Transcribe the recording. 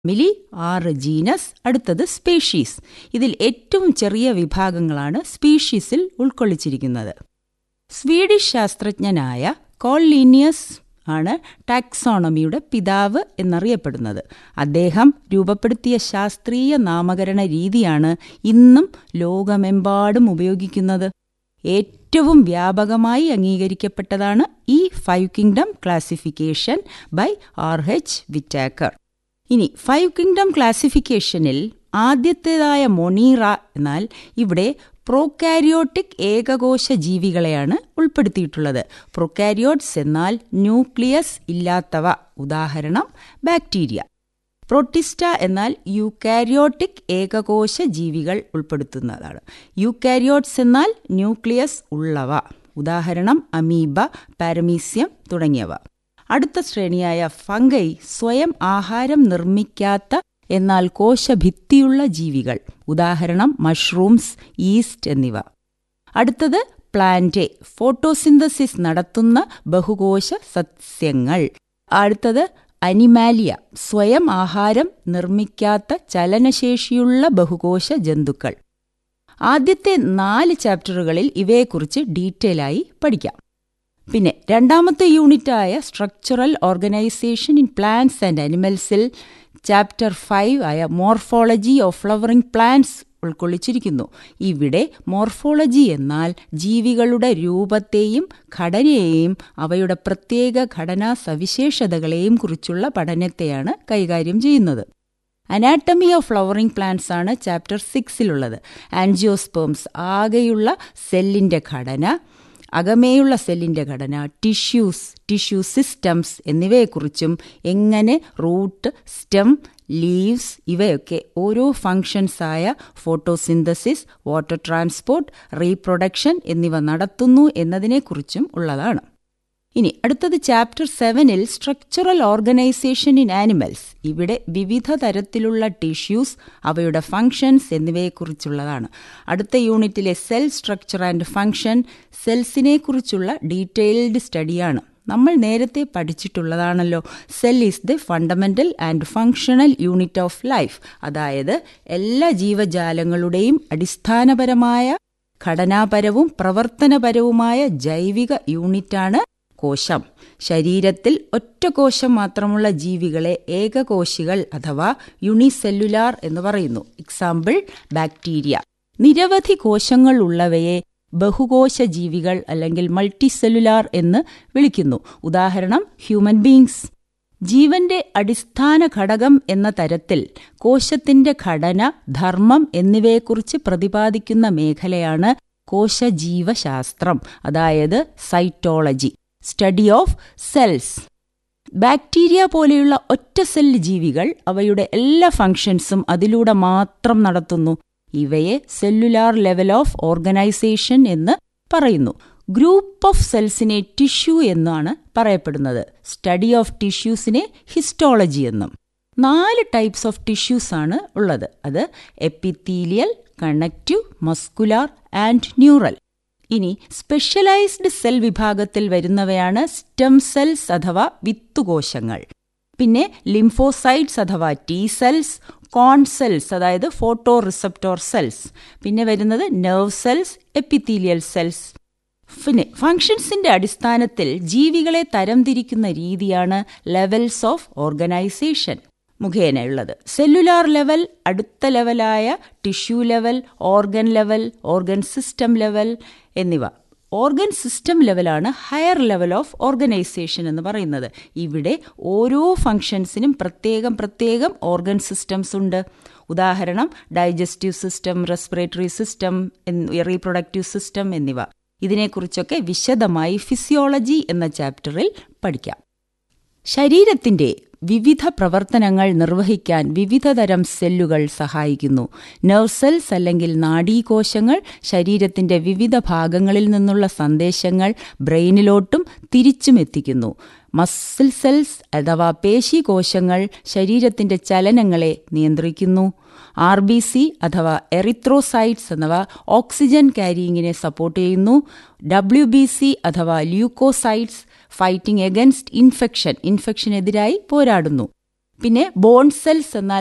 മിലി ആറ് ജീനസ് അടുത്തത് സ്പീഷീസ് ഇതിൽ ഏറ്റവും ചെറിയ വിഭാഗങ്ങളാണ് സ്പീഷീസിൽ ഉൾക്കൊള്ളിച്ചിരിക്കുന്നത് സ്വീഡിഷ് ശാസ്ത്രജ്ഞനായ കോൾലീനിയസ് ആണ് ടാക്സോണമിയുടെ പിതാവ് എന്നറിയപ്പെടുന്നത് അദ്ദേഹം രൂപപ്പെടുത്തിയ ശാസ്ത്രീയ നാമകരണ രീതിയാണ് ഇന്നും ലോകമെമ്പാടും ഉപയോഗിക്കുന്നത് ഏറ്റവും വ്യാപകമായി അംഗീകരിക്കപ്പെട്ടതാണ് ഈ five kingdom classification by R H Whittaker ഇനി ഫൈവ് കിങ്ഡം ക്ലാസിഫിക്കേഷനിൽ ആദ്യത്തേതായ മൊണീറ എന്നാൽ ഇവിടെ പ്രോകാരിയോട്ടിക് ഏകകോശ ജീവികളെയാണ് ഉൾപ്പെടുത്തിയിട്ടുള്ളത് പ്രൊക്കാരിയോട്സ് എന്നാൽ ന്യൂക്ലിയസ് ഇല്ലാത്തവ ഉദാഹരണം ബാക്ടീരിയ പ്രോട്ടിസ്റ്റ എന്നാൽ യൂക്കാരിയോട്ടിക് ഏകകോശ ജീവികൾ ഉൾപ്പെടുത്തുന്നതാണ് യൂക്കാരിയോട്സ് എന്നാൽ ന്യൂക്ലിയസ് ഉള്ളവ ഉദാഹരണം അമീബ പാരമീസ്യം തുടങ്ങിയവ അടുത്ത ശ്രേണിയായ ഫംഗൈ സ്വയം ആഹാരം നിർമ്മിക്കാത്ത എന്നാൽ കോശഭിത്തിയുള്ള ജീവികൾ ഉദാഹരണം മഷ്റൂംസ് ഈസ്റ്റ് എന്നിവ അടുത്തത് പ്ലാന്റ് ഫോട്ടോസിന്തസിസ് നടത്തുന്ന ബഹുകോശ സസ്യങ്ങൾ അടുത്തത് അനിമാലിയ സ്വയം ആഹാരം നിർമ്മിക്കാത്ത ചലനശേഷിയുള്ള ബഹുകോശ ജന്തുക്കൾ ആദ്യത്തെ നാല് ചാപ്റ്ററുകളിൽ ഇവയെക്കുറിച്ച് ഡീറ്റെയിൽ ആയി പഠിക്കാം പിന്നെ രണ്ടാമത്തെ യൂണിറ്റായ structural organisation in plants and അനിമൽസിൽ ചാപ്റ്റർ ഫൈവ് ആയ മോർഫോളജി ഓഫ് ഫ്ലവറിംഗ് പ്ലാന്റ്സ് ഉൾക്കൊള്ളിച്ചിരിക്കുന്നു ഇവിടെ മോർഫോളജി എന്നാൽ ജീവികളുടെ രൂപത്തെയും ഘടനയെയും അവയുടെ പ്രത്യേക ഘടനാ സവിശേഷതകളെയും കുറിച്ചുള്ള പഠനത്തെയാണ് കൈകാര്യം ചെയ്യുന്നത് അനാട്ടമി ഓഫ് ഫ്ലവറിംഗ് പ്ലാന്റ്സ് ആണ് ചാപ്റ്റർ സിക്സിലുള്ളത് ആൻജിയോസ്പേംസ് ആകെയുള്ള സെല്ലിന്റെ ഘടന അകമേയുള്ള സെല്ലിന്റെ ഘടന ടിഷ്യൂസ് ടിഷ്യൂ സിസ്റ്റംസ് എന്നിവയെക്കുറിച്ചും എങ്ങനെ റൂട്ട് സ്റ്റെം ലീവ്സ് ഇവയൊക്കെ ഓരോ ഫങ്ഷൻസായ ഫോട്ടോസിന്തസിസ് വാട്ടർ ട്രാൻസ്പോർട്ട് റീപ്രൊഡക്ഷൻ എന്നിവ നടത്തുന്നു എന്നതിനെക്കുറിച്ചും ഉള്ളതാണ് ഇനി അടുത്തത് ചാപ്റ്റർ സെവനിൽ സ്ട്രക്ചറൽ ഓർഗനൈസേഷൻ ഇൻ ആനിമൽസ് ഇവിടെ വിവിധ തരത്തിലുള്ള ടിഷ്യൂസ് അവയുടെ ഫങ്ഷൻസ് എന്നിവയെക്കുറിച്ചുള്ളതാണ് അടുത്ത യൂണിറ്റിലെ സെൽ സ്ട്രക്ചർ ആൻഡ് ഫങ്ഷൻ സെൽസിനെക്കുറിച്ചുള്ള ഡീറ്റെയിൽഡ് സ്റ്റഡിയാണ് നമ്മൾ നേരത്തെ പഠിച്ചിട്ടുള്ളതാണല്ലോ cell is the fundamental and functional unit of life അതായത് എല്ലാ ജീവജാലങ്ങളുടെയും അടിസ്ഥാനപരമായ ഘടനാപരവും പ്രവർത്തനപരവുമായ ജൈവിക യൂണിറ്റാണ് കോശം ശരീരത്തിൽ ഒറ്റ കോശം മാത്രമുള്ള ജീവികളെ ഏകകോശികൾ അഥവാ യുണിസെല്ലുലാർ എന്ന് പറയുന്നു എക്സാമ്പിൾ ബാക്ടീരിയ നിരവധി കോശങ്ങൾ ഉള്ളവയെ ബഹുകോശ ജീവികൾ അല്ലെങ്കിൽ മൾട്ടിസെല്ലുലാർ എന്ന് വിളിക്കുന്നു ഉദാഹരണം ഹ്യൂമൻ ബീങ്സ് ജീവന്റെ അടിസ്ഥാന ഘടകം എന്ന തരത്തിൽ കോശത്തിന്റെ ഘടന ധർമ്മം എന്നിവയെക്കുറിച്ച് പ്രതിപാദിക്കുന്ന മേഖലയാണ് കോശജീവശാസ്ത്രം അതായത് cytology study of cells bacteria പോലെയുള്ള ഒറ്റ സെൽ ജീവികൾ അവയുടെ എല്ലാ ഫങ്ഷൻസും അതിലൂടെ മാത്രം നടത്തുന്നു ഇവയെ സെല്ലുലാർ ലെവൽ ഓഫ് ഓർഗനൈസേഷൻ എന്ന് പറയുന്നു ഗ്രൂപ്പ് ഓഫ് സെൽസിനെ ടിഷ്യൂ എന്നാണ് പറയപ്പെടുന്നത് സ്റ്റഡി ഓഫ് ടിഷ്യൂസിനെ ഹിസ്റ്റോളജി എന്നും നാല് ടൈപ്സ് ഓഫ് ടിഷ്യൂസ് ആണ് ഉള്ളത് അത് epithelial connective muscular and neural ഇനി സ്പെഷ്യലൈസ്ഡ് സെൽ വിഭാഗത്തിൽ വരുന്നവയാണ് സ്റ്റെം സെൽസ് അഥവാ വിത്തുകോശങ്ങൾ പിന്നെ ലിംഫോസൈറ്റ്സ് അഥവാ ടി സെൽസ് കോൺ സെൽസ് അതായത് ഫോട്ടോ റിസപ്റ്റോർ സെൽസ് പിന്നെ വരുന്നത് നെർവ് സെൽസ് എപ്പിത്തീലിയൽ സെൽസ് പിന്നെ ഫങ്ഷൻസിന്റെ അടിസ്ഥാനത്തിൽ ജീവികളെ തരംതിരിക്കുന്ന രീതിയാണ് ലെവൽസ് ഓഫ് ഓർഗനൈസേഷൻ മുഖേനയുള്ളത് സെല്ലുലാർ ലെവൽ അടുത്ത ലെവലായ tissue level organ level organ system level എന്നിവ ഓർഗൻ സിസ്റ്റം ലെവലാണ് ഹയർ ലെവൽ ഓഫ് ഓർഗനൈസേഷൻ എന്ന് പറയുന്നത് ഇവിടെ ഓരോ ഫങ്ഷൻസിനും പ്രത്യേകം പ്രത്യേകം ഓർഗൻ സിസ്റ്റംസ് ഉണ്ട് ഉദാഹരണം digestive system respiratory system reproductive system എന്നിവ ഇതിനെക്കുറിച്ചൊക്കെ വിശദമായി ഫിസിയോളജി എന്ന ചാപ്റ്ററിൽ പഠിക്കാം ശരീരത്തിന്റെ വിവിധ പ്രവർത്തനങ്ങൾ നിർവഹിക്കാൻ വിവിധതരം സെല്ലുകൾ സഹായിക്കുന്നു നെർവ് സെൽസ് അല്ലെങ്കിൽ നാഡീകോശങ്ങൾ ശരീരത്തിന്റെ വിവിധ ഭാഗങ്ങളിൽ നിന്നുള്ള സന്ദേശങ്ങൾ ബ്രെയിനിലോട്ടും തിരിച്ചും എത്തിക്കുന്നു മസിൽ സെൽസ് അഥവാ പേശികോശങ്ങൾ ശരീരത്തിന്റെ ചലനങ്ങളെ നിയന്ത്രിക്കുന്നു ആർ ബി സി അഥവാ എറിത്രോസൈറ്റ്സ് അഥവാ ഓക്സിജൻ ക്യാരിയിങ്ങിനെ സപ്പോർട്ട് ചെയ്യുന്നു ഡബ്ല്യു ബി സി അഥവാ ല്യൂക്കോസൈറ്റ്സ് ഫൈറ്റിംഗ് എഗൻസ്റ്റ് ഇൻഫെക്ഷൻ ഇൻഫെക്ഷനെതിരായി പോരാടുന്നു പിന്നെ ബോൺ സെൽസ് എന്നാൽ